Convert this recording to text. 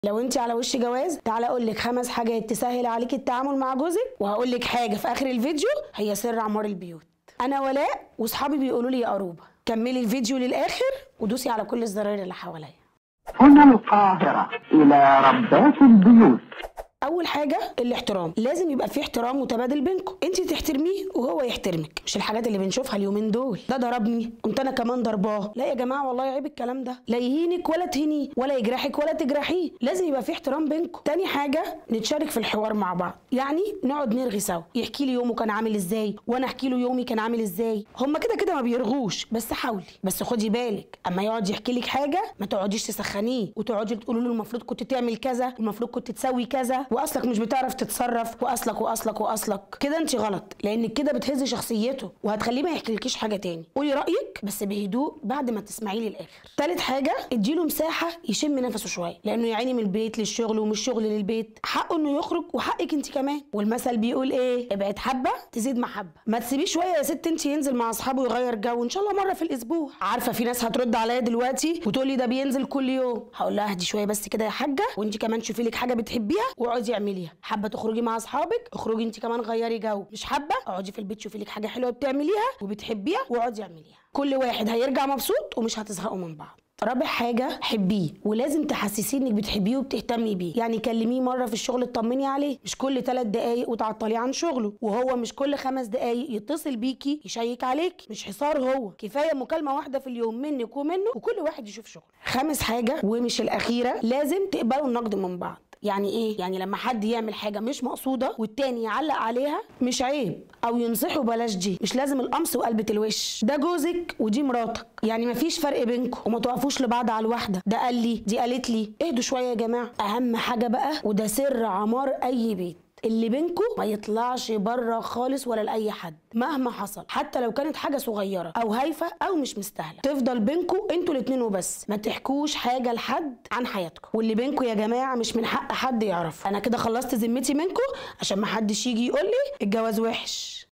لو انت على وش جواز تعالى اقول لك خمس حاجات تسهل عليك التعامل مع جوزك وهقول لك حاجه في اخر الفيديو هي سر عمار البيوت انا ولاء واصحابي بيقولوا لي يا قروبه كملي الفيديو للاخر ودوسي على كل الزراير اللي حواليا هنا القاهرة إلى ربات البيوت اول حاجه الاحترام لازم يبقى في احترام متبادل بينكم انت تحترميه وهو يحترمك مش الحاجات اللي بنشوفها اليومين دول ده ضربني قمت انا كمان ضرباه لا يا جماعه والله عيب الكلام ده لا يهينك ولا تهينيه ولا يجرحك ولا تجرحيه لازم يبقى في احترام بينكم تاني حاجه نتشارك في الحوار مع بعض يعني نقعد نرغي سوا يحكي لي يومه كان عامل ازاي وانا احكي له يومي كان عامل ازاي هما كده كده ما بيرغوش بس حاولي بس خدي بالك اما يقعد يحكي لك حاجه ما تقعديش تسخنيه وتقعدي تقولي له المفروض كنت تعمل كذا المفروض كنت تسوي كذا واصلك مش بتعرف تتصرف واصلك واصلك واصلك كده انت غلط لانك كده بتهزي شخصيته وهتخليه ما يحكيلكيش حاجه تاني قولي رايك بس بهدوء بعد ما تسمعيه للاخر تالت حاجه اديله مساحه يشم نفسه شويه لانه يا عيني من البيت للشغل ومن الشغل للبيت حقه انه يخرج وحقك انت كمان والمثل بيقول ايه ابعد حبه تزيد محبه ما تسيبيه شويه يا ست انت ينزل مع اصحابه ويغير جو ان شاء الله مره في الاسبوع عارفه في ناس هترد عليا دلوقتي وتقول لي ده بينزل كل يوم هقول لها اهدي شويه بس كده يا حاجه وانت كمان شوفي لك حاجه بتحبيها واقعدي اعمليها حابه تخرجي مع اصحابك اخرجي انت كمان غيري جو مش حابه اقعدي في البيت شوفي لك حاجه حلوه بتعمليها وبتحبيها واقعدي اعمليها كل واحد هيرجع مبسوط ومش هتزهقوا من بعض رابع حاجة حبيه ولازم تحسسيه انك بتحبيه وبتهتمي بيه يعني كلميه مرة في الشغل اطمني عليه مش كل ثلاث دقايق وتعطليه عن شغله وهو مش كل خمس دقايق يتصل بيكي يشيك عليك مش حصار هو كفاية مكالمة واحدة في اليوم منك ومنه وكل واحد يشوف شغله خامس حاجة ومش الأخيرة لازم تقبلوا النقد من بعض يعني ايه يعني لما حد يعمل حاجه مش مقصوده والتاني يعلق عليها مش عيب او ينصحه بلاش دي مش لازم القمص وقلبة الوش ده جوزك ودي مراتك يعني مفيش فرق بينكم وما توقفوش لبعض على الواحده ده قال لي دي قالت لي اهدوا شويه يا جماعه اهم حاجه بقى وده سر عمار اي بيت اللي بينكم ما يطلعش بره خالص ولا لاي حد مهما حصل حتى لو كانت حاجه صغيره او هايفه او مش مستاهله تفضل بينكم انتوا الاتنين وبس ما تحكوش حاجه لحد عن حياتكم واللي بينكم يا جماعه مش من حق حد يعرف انا كده خلصت ذمتي منكم عشان ما حدش يجي يقول لي الجواز وحش